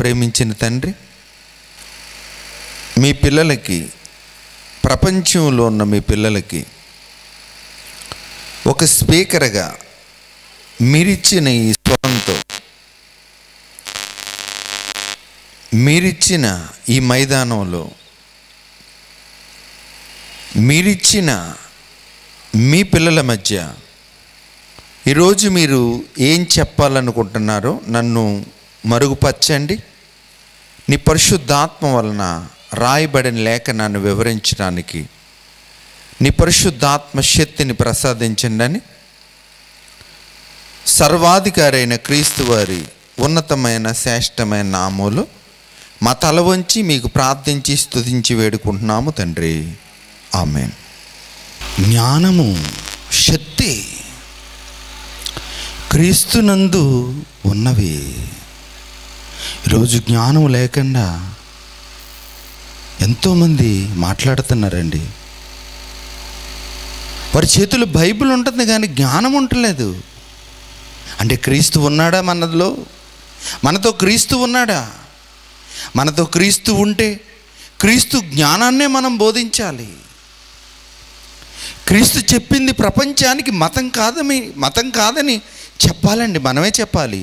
ప్రేమించిన తండ్రి మీ పిల్లలకి ప్రపంచంలో ఉన్న మీ పిల్లలకి ఒక స్పీకర్గా మీరిచ్చిన ఈ స్వరంతో మీరిచ్చిన ఈ మైదానంలో మీరిచ్చిన మీ పిల్లల మధ్య ఈరోజు మీరు ఏం చెప్పాలనుకుంటున్నారో నన్ను మరుగుపరచండి నీ పరిశుద్ధాత్మ వలన రాయబడిన లేఖనాన్ని వివరించడానికి నీ పరిశుద్ధాత్మ శక్తిని ప్రసాదించండి అని సర్వాధికారైన క్రీస్తు వారి ఉన్నతమైన శ్రేష్టమైన నామములు మా తల వంచి మీకు ప్రార్థించి స్తుతించి వేడుకుంటున్నాము తండ్రి ఆమెన్ జ్ఞానము శక్తి క్రీస్తునందు ఉన్నవి ఈరోజు జ్ఞానం లేకుండా ఎంతోమంది మాట్లాడుతున్నారండి వారి చేతులు బైబిల్ ఉంటుంది కానీ జ్ఞానం ఉండలేదు అంటే క్రీస్తు ఉన్నాడా మనలో మనతో క్రీస్తు ఉన్నాడా మనతో క్రీస్తు ఉంటే క్రీస్తు జ్ఞానాన్నే మనం బోధించాలి క్రీస్తు చెప్పింది ప్రపంచానికి మతం కాదని మతం కాదని చెప్పాలండి మనమే చెప్పాలి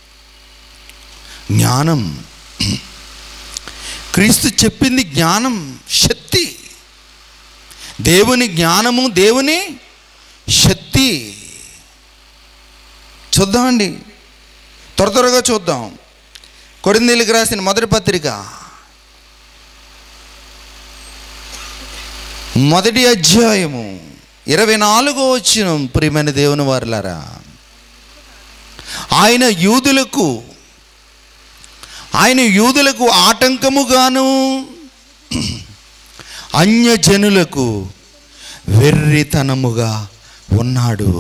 జ్ఞానం క్రీస్తు చెప్పింది జ్ఞానం శక్తి దేవుని జ్ఞానము దేవుని శక్తి చూద్దామండి త్వర త్వరగా చూద్దాం కొరిందీలకు రాసిన మొదటి పత్రిక మొదటి అధ్యాయము ఇరవై నాలుగో వచ్చిన ప్రియమైన దేవుని వారులారా ఆయన యూదులకు ఆయన యూదులకు ఆటంకముగాను అన్యజనులకు వెర్రితనముగా ఉన్నాడు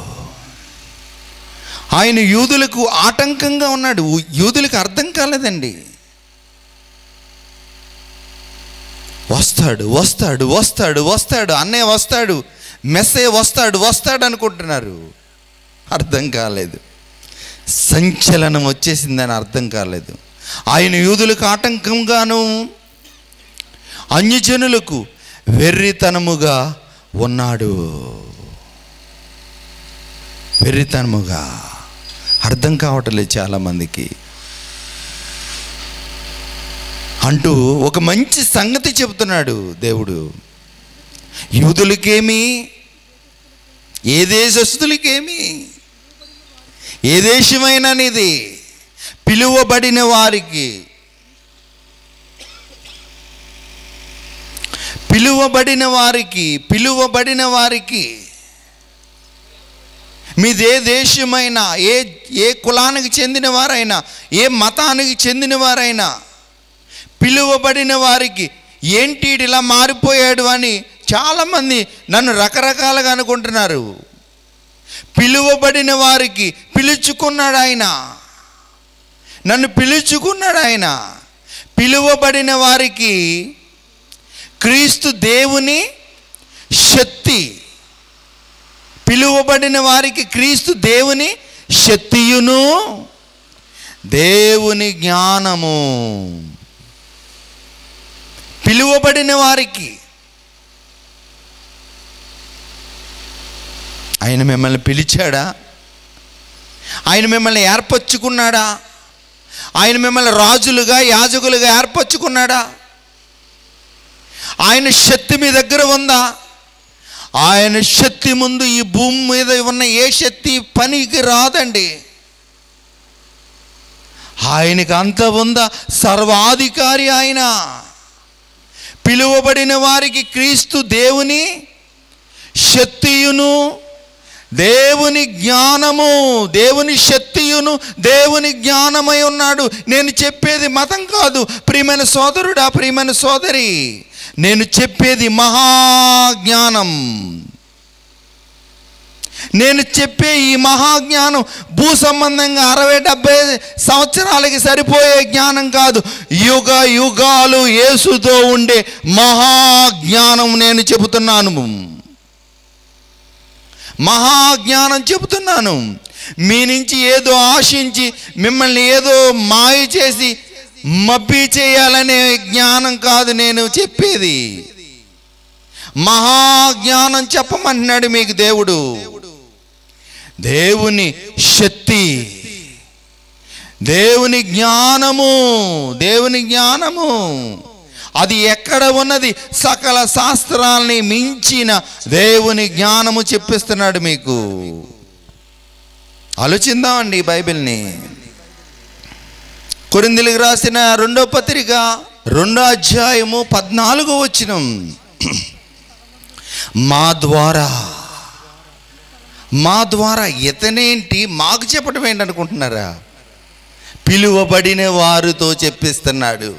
ఆయన యూదులకు ఆటంకంగా ఉన్నాడు యూదులకు అర్థం కాలేదండి వస్తాడు వస్తాడు వస్తాడు వస్తాడు అన్నయ్య వస్తాడు మెస్సే వస్తాడు వస్తాడు అనుకుంటున్నారు అర్థం కాలేదు సంచలనం వచ్చేసిందని అర్థం కాలేదు ఆయన యూదులకు ఆటంకంగాను అన్యజనులకు వెర్రితనముగా ఉన్నాడు వెర్రితనముగా అర్థం కావట్లేదు చాలామందికి అంటూ ఒక మంచి సంగతి చెబుతున్నాడు దేవుడు యూదులకేమి ఏ దేశస్తులకేమి ఏ దేశమైననిది పిలువబడిన వారికి పిలువబడిన వారికి పిలువబడిన వారికి మీదే దేశమైనా ఏ ఏ కులానికి చెందిన వారైనా ఏ మతానికి చెందిన వారైనా పిలువబడిన వారికి ఏంటి ఈడు ఇలా మారిపోయాడు అని చాలామంది నన్ను రకరకాలుగా అనుకుంటున్నారు పిలువబడిన వారికి పిలుచుకున్నాడు ఆయన నన్ను పిలుచుకున్నాడు ఆయన పిలువబడిన వారికి క్రీస్తు దేవుని శక్తి పిలువబడిన వారికి క్రీస్తు దేవుని శక్తియును దేవుని జ్ఞానము పిలువబడిన వారికి ఆయన మిమ్మల్ని పిలిచాడా ఆయన మిమ్మల్ని ఏర్పరచుకున్నాడా ఆయన మిమ్మల్ని రాజులుగా యాజకులుగా ఏర్పరచుకున్నాడా ఆయన శక్తి మీ దగ్గర ఉందా ఆయన శక్తి ముందు ఈ భూమి మీద ఉన్న ఏ శక్తి పనికి రాదండి ఆయనకి అంత ఉందా సర్వాధికారి ఆయన పిలువబడిన వారికి క్రీస్తు దేవుని శక్తియును దేవుని జ్ఞానము దేవుని శక్తియును దేవుని జ్ఞానమై ఉన్నాడు నేను చెప్పేది మతం కాదు ప్రియమైన సోదరుడా ప్రియమైన సోదరి నేను చెప్పేది మహాజ్ఞానం నేను చెప్పే ఈ మహాజ్ఞానం భూ సంబంధంగా అరవై డెబ్బై సంవత్సరాలకి సరిపోయే జ్ఞానం కాదు యుగ యుగాలు యేసుతో ఉండే మహాజ్ఞానం నేను చెబుతున్నాను మహాజ్ఞానం చెబుతున్నాను మీ నుంచి ఏదో ఆశించి మిమ్మల్ని ఏదో మాయ చేసి మబ్బి చేయాలనే జ్ఞానం కాదు నేను చెప్పేది మహాజ్ఞానం చెప్పమంటున్నాడు మీకు దేవుడు దేవుని శక్తి దేవుని జ్ఞానము దేవుని జ్ఞానము అది ఎక్కడ ఉన్నది సకల శాస్త్రాల్ని మించిన దేవుని జ్ఞానము చెప్పిస్తున్నాడు మీకు ఆలోచిందామండి ఈ బైబిల్ని కొరిందులకు రాసిన రెండో పత్రిక రెండో అధ్యాయము పద్నాలుగో వచనం మా ద్వారా మా ద్వారా ఇతనేంటి మాకు చెప్పడం ఏంటనుకుంటున్నారా పిలువబడిన వారితో చెప్పిస్తున్నాడు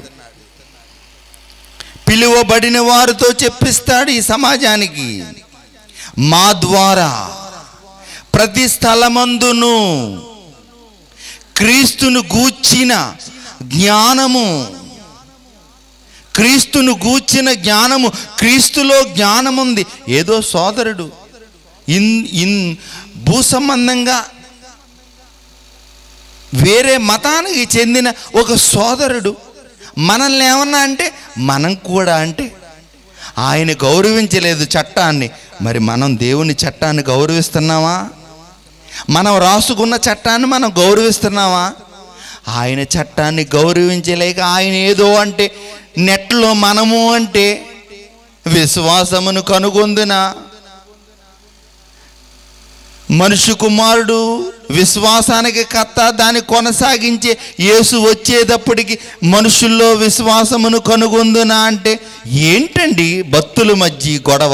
పిలువబడిన వారితో చెప్పిస్తాడు ఈ సమాజానికి మా ద్వారా ప్రతి స్థలమందును క్రీస్తును గూర్చిన జ్ఞానము క్రీస్తును గూర్చిన జ్ఞానము క్రీస్తులో జ్ఞానం ఉంది ఏదో సోదరుడు ఇన్ ఇన్ భూ సంబంధంగా వేరే మతానికి చెందిన ఒక సోదరుడు మనల్ని ఏమన్నా అంటే మనం కూడా అంటే ఆయన గౌరవించలేదు చట్టాన్ని మరి మనం దేవుని చట్టాన్ని గౌరవిస్తున్నామా మనం రాసుకున్న చట్టాన్ని మనం గౌరవిస్తున్నామా ఆయన చట్టాన్ని గౌరవించలేక ఆయన ఏదో అంటే నెట్లో మనము అంటే విశ్వాసమును కనుగొందున మనుషు కుమారుడు విశ్వాసానికి కర్త దాన్ని కొనసాగించే యేసు వచ్చేటప్పటికి మనుషుల్లో విశ్వాసమును కనుగొందునా అంటే ఏంటండి భక్తుల మధ్య ఈ గొడవ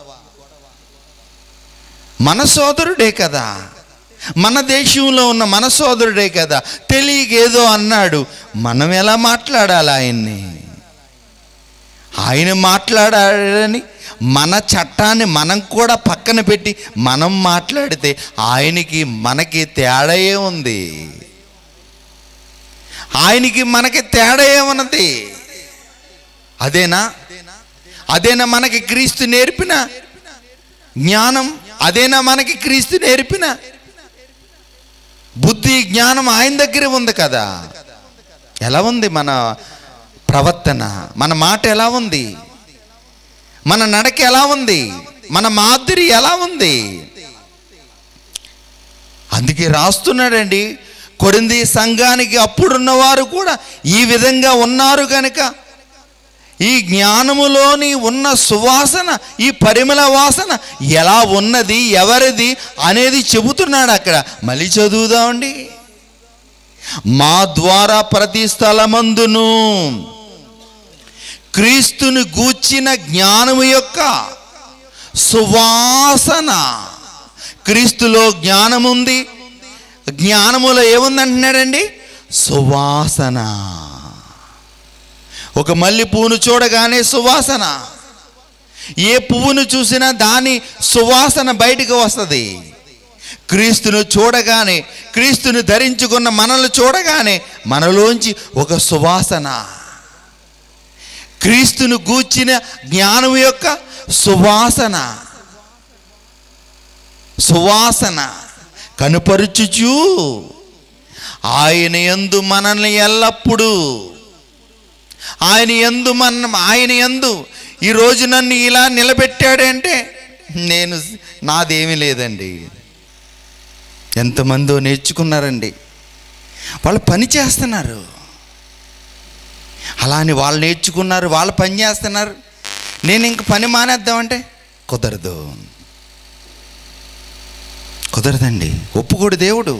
మన సోదరుడే కదా మన దేశంలో ఉన్న మన సోదరుడే కదా తెలియకేదో అన్నాడు మనం ఎలా మాట్లాడాలి ఆయన్ని ఆయన మాట్లాడాడని మన చట్టాన్ని మనం కూడా పక్కన పెట్టి మనం మాట్లాడితే ఆయనకి మనకి తేడా ఏముంది ఆయనకి మనకి తేడా ఏమన్నది అదేనా అదేనా మనకి క్రీస్తు నేర్పిన జ్ఞానం అదేనా మనకి క్రీస్తు నేర్పిన బుద్ధి జ్ఞానం ఆయన దగ్గర ఉంది కదా ఎలా ఉంది మన ప్రవర్తన మన మాట ఎలా ఉంది మన నడక ఎలా ఉంది మన మాదిరి ఎలా ఉంది అందుకే రాస్తున్నాడండి కొరింది సంఘానికి అప్పుడున్నవారు కూడా ఈ విధంగా ఉన్నారు కనుక ఈ జ్ఞానములోని ఉన్న సువాసన ఈ పరిమళ వాసన ఎలా ఉన్నది ఎవరిది అనేది చెబుతున్నాడు అక్కడ మళ్ళీ చదువుదామండి మా ద్వారా ప్రతి స్థలమందును క్రీస్తుని గూర్చిన జ్ఞానము యొక్క సువాసన క్రీస్తులో జ్ఞానం ఉంది జ్ఞానములో ఏముంది అంటున్నాడండి సువాసన ఒక మల్లి పువ్వును చూడగానే సువాసన ఏ పువ్వును చూసినా దాని సువాసన బయటికి వస్తుంది క్రీస్తును చూడగానే క్రీస్తుని ధరించుకున్న మనల్ని చూడగానే మనలోంచి ఒక సువాసన క్రీస్తును గూర్చిన జ్ఞానం యొక్క సువాసన సువాసన కనుపరుచుచు ఆయన యందు మనల్ని ఎల్లప్పుడూ ఆయన ఎందు మన ఆయన ఎందు ఈరోజు నన్ను ఇలా నిలబెట్టాడంటే నేను నాదేమీ లేదండి ఎంతమందో నేర్చుకున్నారండి వాళ్ళు పని చేస్తున్నారు అలా అని వాళ్ళు నేర్చుకున్నారు వాళ్ళు పని చేస్తున్నారు నేను ఇంక పని మానేద్దామంటే కుదరదు కుదరదండి ఒప్పుకోడు దేవుడు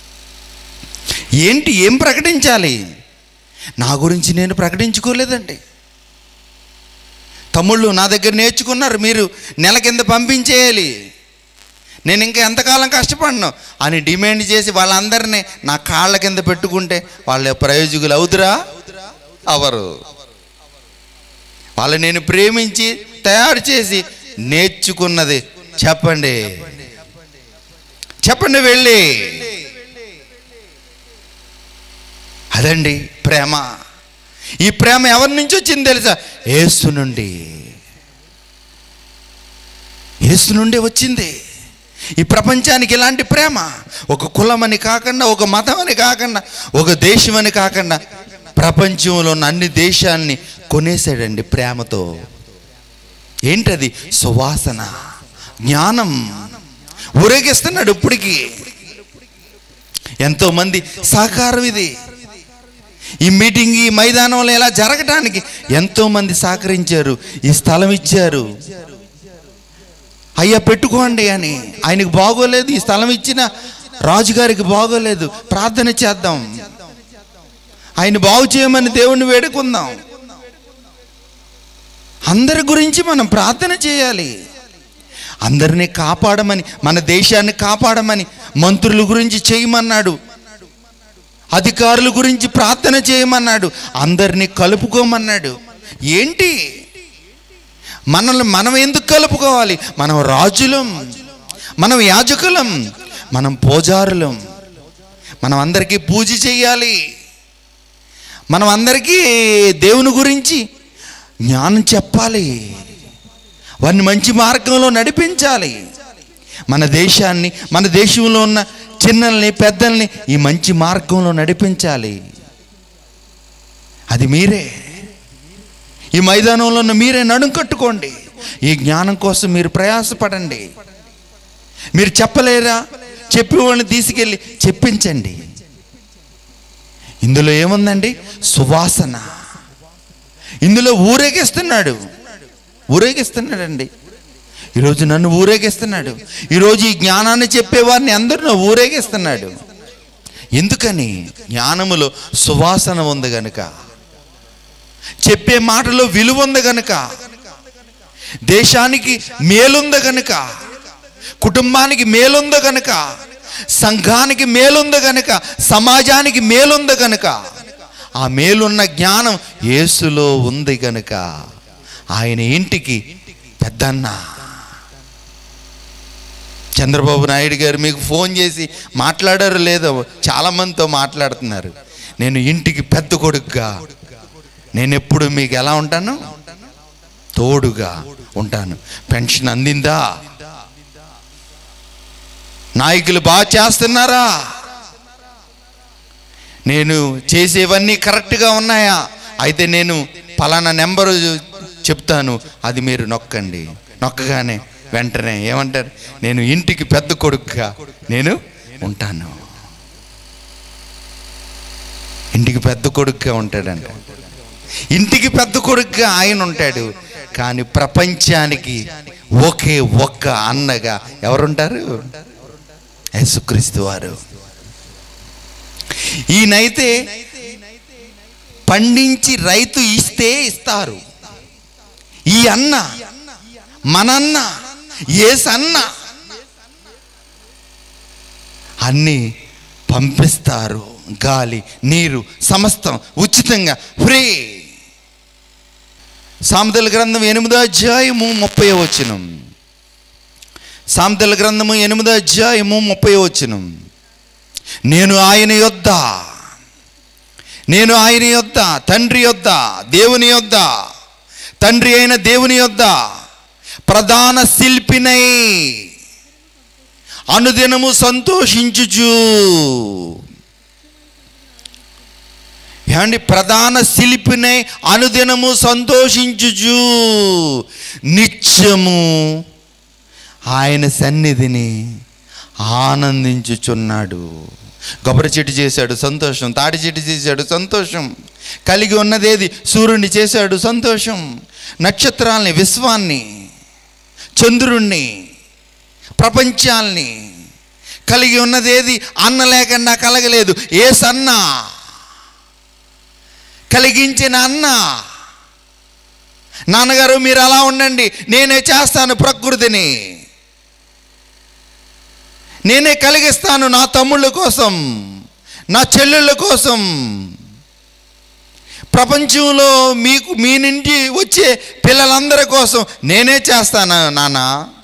ఏంటి ఏం ప్రకటించాలి నా గురించి నేను ప్రకటించుకోలేదండి తమ్ముళ్ళు నా దగ్గర నేర్చుకున్నారు మీరు నెల కింద పంపించేయాలి నేను ఇంకా ఎంతకాలం కష్టపడను అని డిమాండ్ చేసి వాళ్ళందరినీ నా కాళ్ళ కింద పెట్టుకుంటే వాళ్ళ ప్రయోజకులు అవుతురా అవరు వాళ్ళు నేను ప్రేమించి తయారు చేసి నేర్చుకున్నది చెప్పండి చెప్పండి వెళ్ళి అదండి ప్రేమ ఈ ప్రేమ ఎవరి నుంచి వచ్చింది తెలుసా ఏసు నుండి ఏసు నుండి వచ్చింది ఈ ప్రపంచానికి ఇలాంటి ప్రేమ ఒక కులం అని కాకుండా ఒక మతం అని కాకుండా ఒక దేశం అని కాకుండా ప్రపంచంలో ఉన్న అన్ని దేశాన్ని కొనేసాడండి ప్రేమతో ఏంటది సువాసన జ్ఞానం ఊరేగిస్తున్నాడు ఇప్పటికి ఎంతోమంది సహకారం ఇది ఈ మీటింగ్ ఈ మైదానంలో ఇలా జరగటానికి ఎంతోమంది సహకరించారు ఈ స్థలం ఇచ్చారు అయ్యా పెట్టుకోండి అని ఆయనకు బాగోలేదు ఈ స్థలం ఇచ్చిన రాజుగారికి బాగోలేదు ప్రార్థన చేద్దాం ఆయన బాగు చేయమని దేవుణ్ణి వేడుకుందాం అందరి గురించి మనం ప్రార్థన చేయాలి అందరినీ కాపాడమని మన దేశాన్ని కాపాడమని మంత్రుల గురించి చేయమన్నాడు అధికారుల గురించి ప్రార్థన చేయమన్నాడు అందరినీ కలుపుకోమన్నాడు ఏంటి మనల్ని మనం ఎందుకు కలుపుకోవాలి మనం రాజులం మనం యాజకులం మనం పూజారులం మనం అందరికీ పూజ చేయాలి మనం అందరికీ దేవుని గురించి జ్ఞానం చెప్పాలి వారిని మంచి మార్గంలో నడిపించాలి మన దేశాన్ని మన దేశంలో ఉన్న చిన్నల్ని పెద్దల్ని ఈ మంచి మార్గంలో నడిపించాలి అది మీరే ఈ మైదానంలో ఉన్న మీరే నడుం కట్టుకోండి ఈ జ్ఞానం కోసం మీరు ప్రయాసపడండి మీరు చెప్పలేరా చెప్పి వాళ్ళని తీసుకెళ్ళి చెప్పించండి ఇందులో ఏముందండి సువాసన ఇందులో ఊరేగిస్తున్నాడు ఊరేగిస్తున్నాడండి ఈరోజు నన్ను ఊరేగిస్తున్నాడు ఈరోజు ఈ జ్ఞానాన్ని చెప్పేవారిని అందరూ ఊరేగిస్తున్నాడు ఎందుకని జ్ఞానములో సువాసన ఉంది గనుక చెప్పే మాటలో విలువ ఉంది గనుక దేశానికి మేలుంది గనుక కుటుంబానికి మేలుంది గనుక సంఘానికి మేలుంది గనుక సమాజానికి మేలుంది గనుక ఆ మేలున్న జ్ఞానం యేసులో ఉంది గనుక ఆయన ఇంటికి పెద్దన్న చంద్రబాబు నాయుడు గారు మీకు ఫోన్ చేసి మాట్లాడారు లేదో చాలా మందితో మాట్లాడుతున్నారు నేను ఇంటికి పెద్ద కొడుకుగా నేను ఎప్పుడు మీకు ఎలా ఉంటాను తోడుగా ఉంటాను పెన్షన్ అందిందా నాయకులు బాగా చేస్తున్నారా నేను చేసేవన్నీ కరెక్ట్గా ఉన్నాయా అయితే నేను పలానా నెంబరు చెప్తాను అది మీరు నొక్కండి నొక్కగానే వెంటనే ఏమంటారు నేను ఇంటికి పెద్ద కొడుకుగా నేను ఉంటాను ఇంటికి పెద్ద కొడుకుగా ఉంటాడంట ఇంటికి పెద్ద కొడుకుగా ఆయన ఉంటాడు కానీ ప్రపంచానికి ఒకే ఒక్క అన్నగా ఎవరుంటారు యేసుక్రీస్తు వారు ఈయనైతే పండించి రైతు ఇస్తే ఇస్తారు ఈ అన్న మనన్న ఏసన్న అన్నీ పంపిస్తారు గాలి నీరు సమస్తం ఉచితంగా ఫ్రీ సామెతల గ్రంథం ఎనిమిదో అధ్యాయము ముప్పై వచనం సామెతల గ్రంథము ఎనిమిదో అధ్యాయము ముప్పై వచనం నేను ఆయన యొద్ద నేను ఆయన యొద్ద తండ్రి యొద్ద దేవుని యొద్ద తండ్రి అయిన దేవుని యొద్ద ప్రధాన శిల్పినై అనుదినము సంతోషించుచు ఏమండి ప్రధాన శిల్పినై అనుదినము సంతోషించుచు నిత్యము ఆయన సన్నిధిని ఆనందించుచున్నాడు కొబ్బరి చెట్టు చేశాడు సంతోషం తాటి చెట్టు చేశాడు సంతోషం కలిగి ఉన్నదేది సూర్యుడిని చేశాడు సంతోషం నక్షత్రాల్ని విశ్వాన్ని చంద్రుణ్ణి ప్రపంచాల్ని కలిగి ఉన్నదేది అన్న లేకుండా కలగలేదు ఏ సన్న కలిగించిన అన్న నాన్నగారు మీరు అలా ఉండండి నేనే చేస్తాను ప్రకృతిని నేనే కలిగిస్తాను నా తమ్ముళ్ళ కోసం నా చెల్లెళ్ళ కోసం ప్రపంచంలో మీకు మీ నుండి వచ్చే పిల్లలందరి కోసం నేనే చేస్తాను నాన్న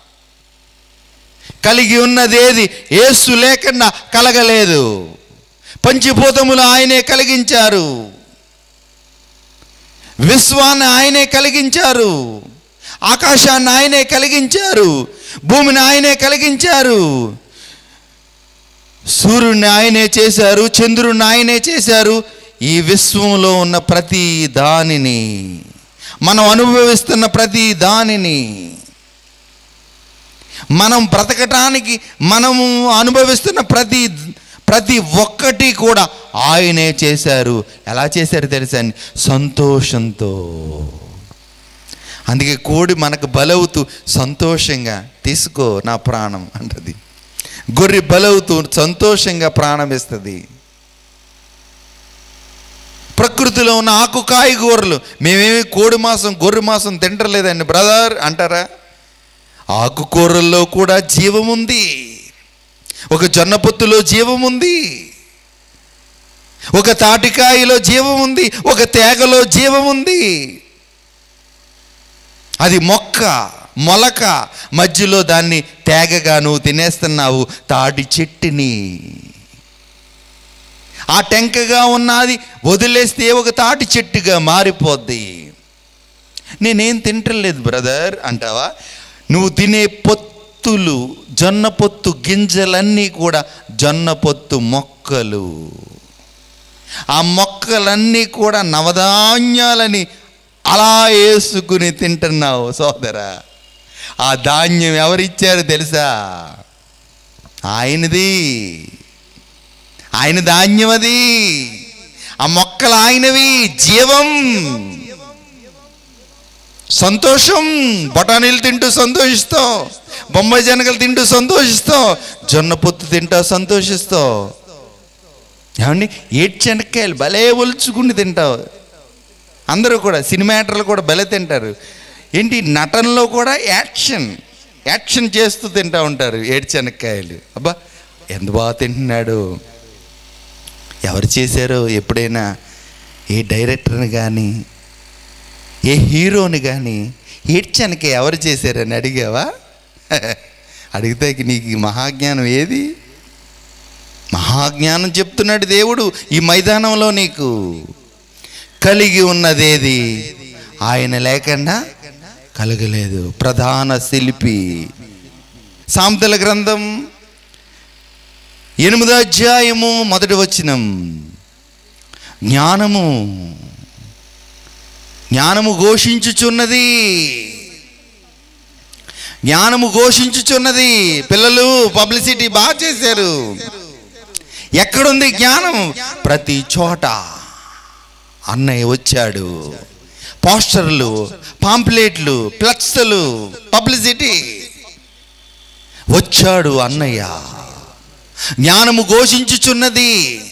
కలిగి ఉన్నదేది ఏసు లేకుండా కలగలేదు పంచభూతములు ఆయనే కలిగించారు విశ్వాన్ని ఆయనే కలిగించారు ఆకాశాన్ని ఆయనే కలిగించారు భూమిని ఆయనే కలిగించారు సూర్యుడిని ఆయనే చేశారు చంద్రుడిని ఆయనే చేశారు ఈ విశ్వంలో ఉన్న ప్రతి దానిని మనం అనుభవిస్తున్న ప్రతి దానిని మనం బ్రతకటానికి మనము అనుభవిస్తున్న ప్రతి ప్రతి ఒక్కటి కూడా ఆయనే చేశారు ఎలా చేశారు తెలుసా అండి? సంతోషంతో అందుకే కోడి మనకు బలవుతూ సంతోషంగా తీసుకో నా ప్రాణం అంటది గొర్రె బలవుతూ సంతోషంగా ప్రాణం ఇస్తుంది ప్రకృతిలో ఉన్న ఆకు కాయగూరలు మేమేమి కోడి మాంసం గొర్రె మాంసం తింటలేదండి బ్రదర్ అంటారా ఆకుకూరల్లో కూడా జీవం ఉంది ఒక జొన్న పొత్తులో జీవం ఉంది ఒక తాటికాయలో జీవం ఉంది ఒక తేగలో జీవం ఉంది అది మొక్క మొలక మధ్యలో దాన్ని తేగగా నువ్వు తినేస్తున్నావు తాటి చెట్టుని ఆ టెంకగా ఉన్నది వదిలేస్తే ఒక తాటి చెట్టుగా మారిపోద్ది నేనేం తింటలేదు బ్రదర్ అంటావా నువ్వు తినే పొత్తులు జొన్న పొత్తు గింజలన్నీ కూడా జొన్న పొత్తు మొక్కలు ఆ మొక్కలన్నీ కూడా నవధాన్యాలని అలా వేసుకుని తింటున్నావు సోదరా ఆ ధాన్యం ఎవరిచ్చారు తెలుసా ఆయనది ఆయన ధాన్యం అది ఆ మొక్కలు ఆయనవి జీవం సంతోషం బఠానీలు తింటూ సంతోషిస్తావు బొంబాయి జనగలు తింటూ సంతోషిస్తావు జొన్న పొత్తు తింటా సంతోషిస్తావు ఏమండి ఏడ్చెనక్కాయలు భలే ఒలుచుకుని తింటావు అందరూ కూడా సినిమా యాక్టర్లు కూడా భలే తింటారు ఏంటి నటనలో కూడా యాక్షన్ యాక్షన్ చేస్తూ తింటూ ఉంటారు ఏడ్చెనక్కాయలు అబ్బా ఎంత బాగా తింటున్నాడు ఎవరు చేశారో ఎప్పుడైనా ఏ డైరెక్టర్ని కానీ ఏ హీరోని కానీ ఏడ్చానికి ఎవరు చేశారని అడిగావా అడిగితే నీకు ఈ మహాజ్ఞానం ఏది మహాజ్ఞానం చెప్తున్నాడు దేవుడు ఈ మైదానంలో నీకు కలిగి ఉన్నదేది ఆయన లేకుండా కలగలేదు ప్రధాన శిల్పి సాంతల గ్రంథం ఎనిమిదో అధ్యాయము మొదటి వచనం జ్ఞానము జ్ఞానము ఘోషించుచున్నది జ్ఞానము ఘోషించుచున్నది పిల్లలు పబ్లిసిటీ బాగా చేశారు ఎక్కడుంది జ్ఞానం ప్రతి చోట అన్నయ్య వచ్చాడు పోస్టర్లు పాంప్లెట్లు ఫ్లక్స్లు పబ్లిసిటీ వచ్చాడు అన్నయ్య జ్ఞానము ఘోషించుచున్నది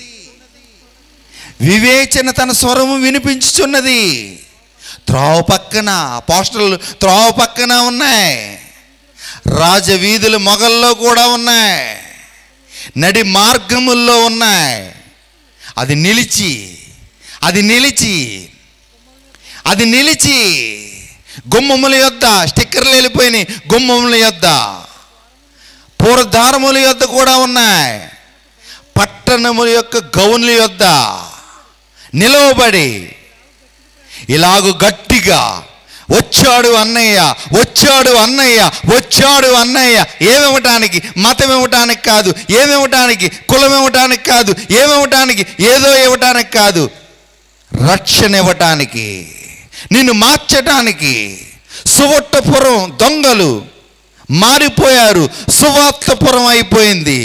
వివేచన తన స్వరము వినిపించుచున్నది త్రోవ పక్కన పోస్టర్లు త్రోవ పక్కన ఉన్నాయి రాజవీధుల మొగల్లో కూడా ఉన్నాయి నడి మార్గముల్లో ఉన్నాయి అది నిలిచి అది నిలిచి అది నిలిచి గుమ్మముల యొద్ద స్టిక్కర్లు వెళ్ళిపోయినాయి గుమ్మముల యొద్ద పూర్వధారముల యొద్ద కూడా ఉన్నాయి పట్టణముల యొక్క గౌన్ల యొద్ద నిలవబడి ఇలాగు గట్టిగా వచ్చాడు అన్నయ్య వచ్చాడు అన్నయ్య వచ్చాడు అన్నయ్య ఏమివ్వటానికి మతం ఇవ్వటానికి కాదు ఏమివ్వటానికి కులం ఇవ్వటానికి కాదు ఏమివ్వటానికి ఏదో ఇవ్వటానికి కాదు రక్షణ ఇవ్వటానికి నిన్ను మార్చటానికి సువట్టపురం దొంగలు మారిపోయారు సువార్తపురం అయిపోయింది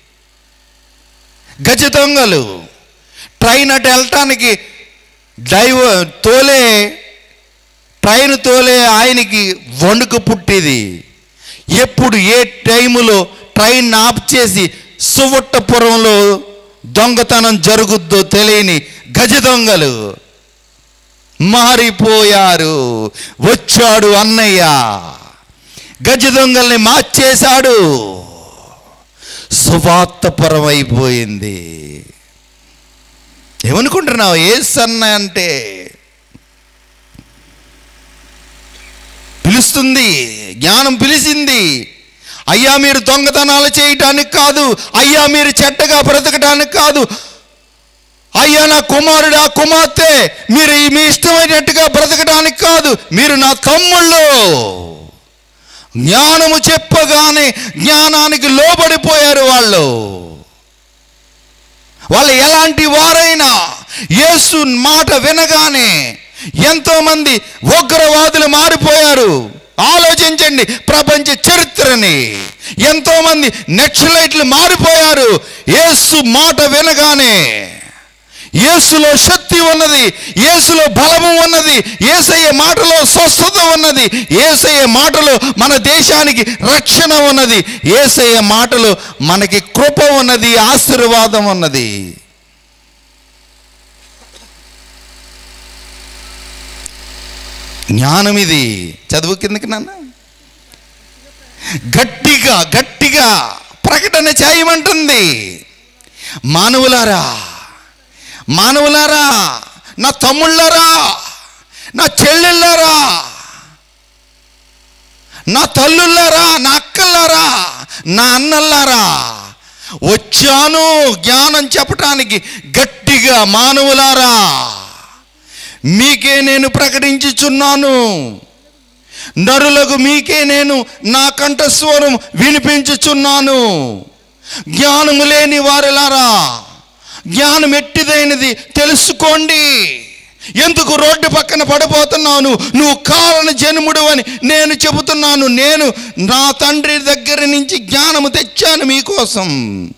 గజ దొంగలు ట్రైన్ అటు వెళ్ళటానికి డైవ తోలే ట్రైన్ తోలే ఆయనకి వణుకు పుట్టేది ఎప్పుడు ఏ టైములో ట్రైన్ ఆఫ్ చేసి సువట్టపురంలో దొంగతనం జరుగుద్దో తెలియని గజ దొంగలు మారిపోయారు వచ్చాడు అన్నయ్య గజ దొంగల్ని మార్చేశాడు సువార్తపరం అయిపోయింది ఏమనుకుంటున్నావు ఏ సన్న అంటే పిలుస్తుంది జ్ఞానం పిలిచింది అయ్యా మీరు దొంగతనాలు చేయటానికి కాదు అయ్యా మీరు చెడ్డగా బ్రతకటానికి కాదు అయ్యా నా కుమారుడు ఆ కుమార్తె మీరు ఈ మీ ఇష్టమైనట్టుగా బ్రతకడానికి కాదు మీరు నా తమ్ముళ్ళు జ్ఞానము చెప్పగానే జ్ఞానానికి లోబడిపోయారు వాళ్ళు వాళ్ళు ఎలాంటి వారైనా యేసు మాట వినగానే ఎంతోమంది ఉగ్రవాదులు మారిపోయారు ఆలోచించండి ప్రపంచ చరిత్రని ఎంతోమంది నక్సలైట్లు మారిపోయారు యేసు మాట వినగానే యేసులో శక్తి ఉన్నది యేసులో బలము ఉన్నది ఏసయ్య మాటలో స్వస్థత ఉన్నది ఏసయ్య మాటలో మన దేశానికి రక్షణ ఉన్నది ఏసయ్య మాటలో మనకి కృప ఉన్నది ఆశీర్వాదం ఉన్నది జ్ఞానం ఇది చదువు కిందకి నాన్న గట్టిగా గట్టిగా ప్రకటన చేయమంటుంది మానవులారా మానవులారా నా తమ్ముళ్ళారా నా చెల్లెళ్ళారా నా తల్లుళ్ళారా నా అక్కల్లారా నా అన్నల్లారా వచ్చాను జ్ఞానం చెప్పటానికి గట్టిగా మానవులారా మీకే నేను ప్రకటించుచున్నాను నరులకు మీకే నేను నా కంఠస్వరం వినిపించుచున్నాను జ్ఞానము లేని వారిలారా జ్ఞానం ఎట్టిదైనది తెలుసుకోండి ఎందుకు రోడ్డు పక్కన పడిపోతున్నావు నువ్వు నువ్వు కారణ జన్ముడు అని నేను చెబుతున్నాను నేను నా తండ్రి దగ్గర నుంచి జ్ఞానము తెచ్చాను మీకోసం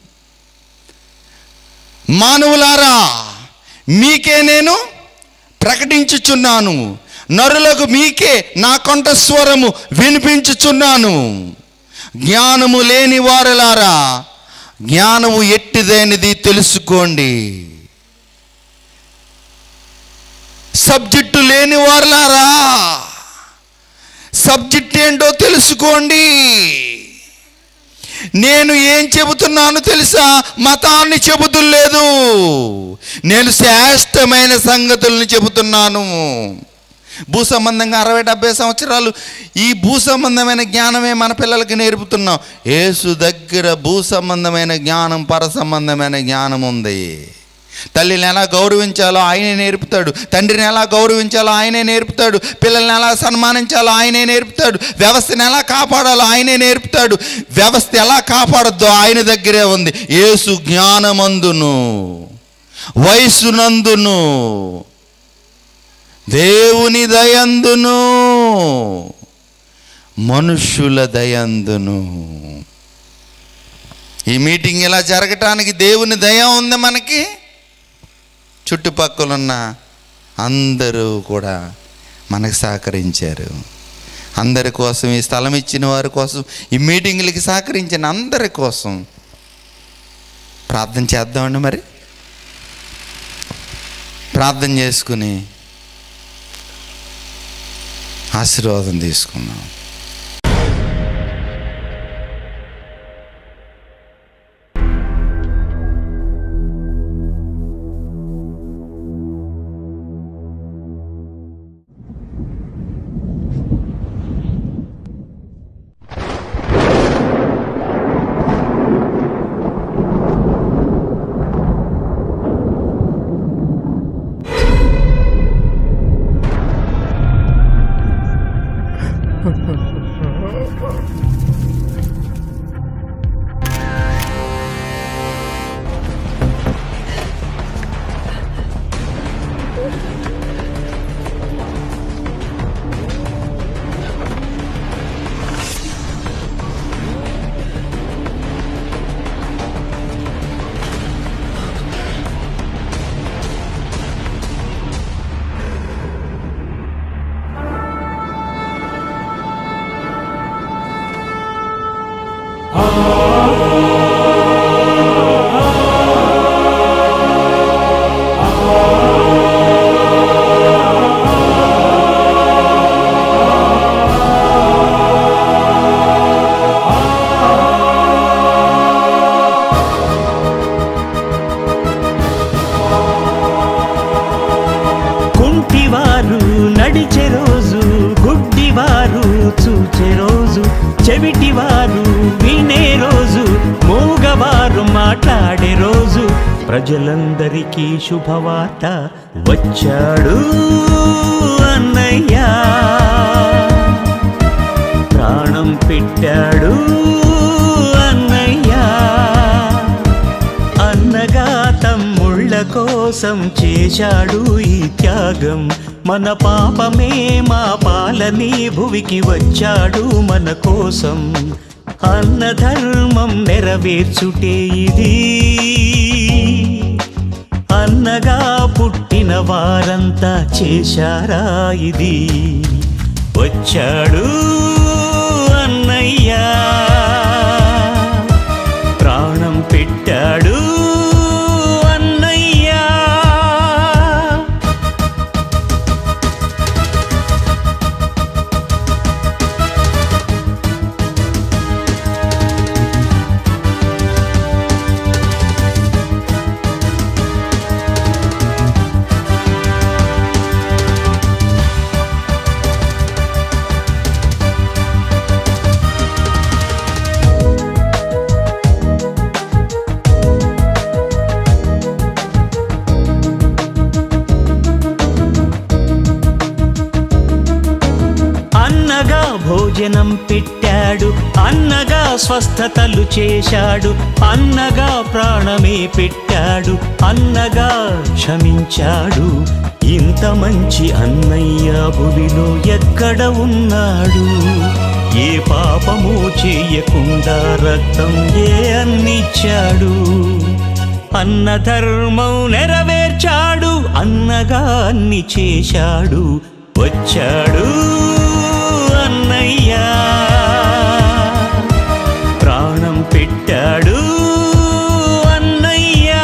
మానవులారా మీకే నేను ప్రకటించుచున్నాను నరులకు మీకే నా కంఠస్వరము వినిపించుచున్నాను జ్ఞానము లేని వారలారా జ్ఞానము ఎట్టిదైనది తెలుసుకోండి సబ్జెక్టు లేని వారలారా సబ్జెక్ట్ ఏంటో తెలుసుకోండి నేను ఏం చెబుతున్నాను తెలుసా మతాన్ని చెబుతులేదు నేను శ్రేష్టమైన సంగతుల్ని చెబుతున్నాను భూ సంబంధంగా అరవై డెబ్బై సంవత్సరాలు ఈ భూ సంబంధమైన జ్ఞానమే మన పిల్లలకి నేర్పుతున్నాం యేసు దగ్గర భూ సంబంధమైన జ్ఞానం పర సంబంధమైన జ్ఞానం ఉంది తల్లిని ఎలా గౌరవించాలో ఆయనే నేర్పుతాడు తండ్రిని ఎలా గౌరవించాలో ఆయనే నేర్పుతాడు పిల్లల్ని ఎలా సన్మానించాలో ఆయనే నేర్పుతాడు వ్యవస్థను ఎలా కాపాడాలో ఆయనే నేర్పుతాడు వ్యవస్థ ఎలా కాపాడద్దో ఆయన దగ్గరే ఉంది యేసు జ్ఞానమందును వయసునందును దేవుని దయందును మనుష్యుల దయందును ఈ మీటింగ్ ఇలా జరగటానికి దేవుని దయ ఉంది మనకి చుట్టుపక్కలున్న అందరూ కూడా మనకు సహకరించారు అందరి కోసం ఈ స్థలం ఇచ్చిన వారి కోసం ఈ మీటింగులకి సహకరించిన అందరి కోసం ప్రార్థన చేద్దామండి మరి ప్రార్థన చేసుకుని ఆశీర్వాదం తీసుకుందాం కుంటివారు నడిచే రోజు గుడ్డివారు చూచే రోజు చెవిటివారు వినే రోజు మూగవారు మాట్లాడే రోజు ప్రజలందరికీ శుభవార్త వచ్చాడు అన్నయ్యా ప్రాణం పెట్టాడు అన్నయ్యా అన్నగా తమ్ముళ్ళ కోసం కోసం చేశాడు ఈ త్యాగం మన పాపమే మా పాలని భువికి వచ్చాడు మన కోసం అన్న ధర్మం నెరవేర్చుటే ఇది అన్నగా పుట్టిన వారంతా చేశారా ఇది వచ్చాడు అన్నయ్యా ప్రాణం పెట్టాడు అన్నయ్యా అన్నగా భోజనం పెట్టాడు అన్నగా స్వస్థతలు చేశాడు అన్నగా ప్రాణమే పెట్టాడు అన్నగా క్షమించాడు ఇంత మంచి అన్నయ్య భువిలో ఎక్కడ ఉన్నాడు ఏ పాపము చేయకుండా రక్తం ఏ అన్నిచ్చాడు అన్న ధర్మం నెరవేర్చాడు అన్నగా అన్ని చేశాడు వచ్చాడు అన్నయ్యా ప్రాణం పెట్టాడు అన్నయ్యా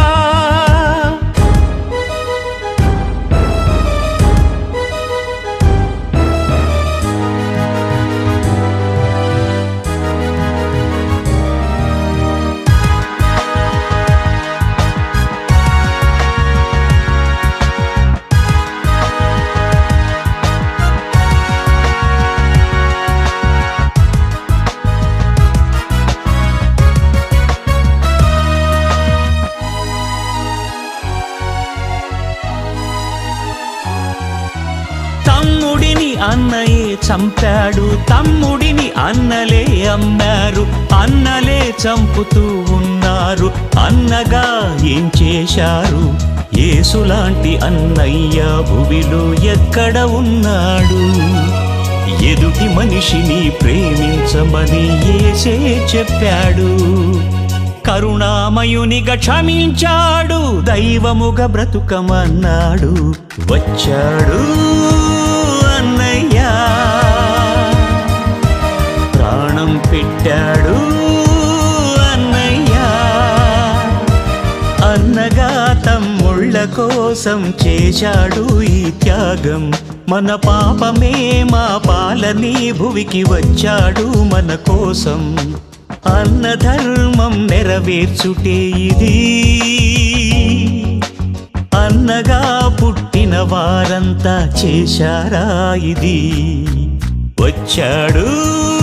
తమ్ముడిని అన్నయే చంపాడు తమ్ముడిని అన్నలే అమ్మారు అన్నలే చంపుతూ ఉన్నారు అన్నగా ఏం చేశారు యేసులాంటి అన్నయ్య భువిలో ఎక్కడ ఉన్నాడు ఎదుటి మనిషిని ప్రేమించమని ఏసే చెప్పాడు కరుణామయునిగా క్షమించాడు దైవముగా బ్రతుకమన్నాడు వచ్చాడు అన్నయ్యా ప్రాణం పెట్టాడు అన్నయ్యా అన్నగా తమ్ముళ్ళ కోసం చేశాడు ఈ త్యాగం మన పాపమే మా పాలని భువికి వచ్చాడు మన కోసం అన్న ధర్మం నెరవేర్చుటే ఇది అన్నగా పుట్టిన వారంతా చేశారా ఇది వచ్చాడు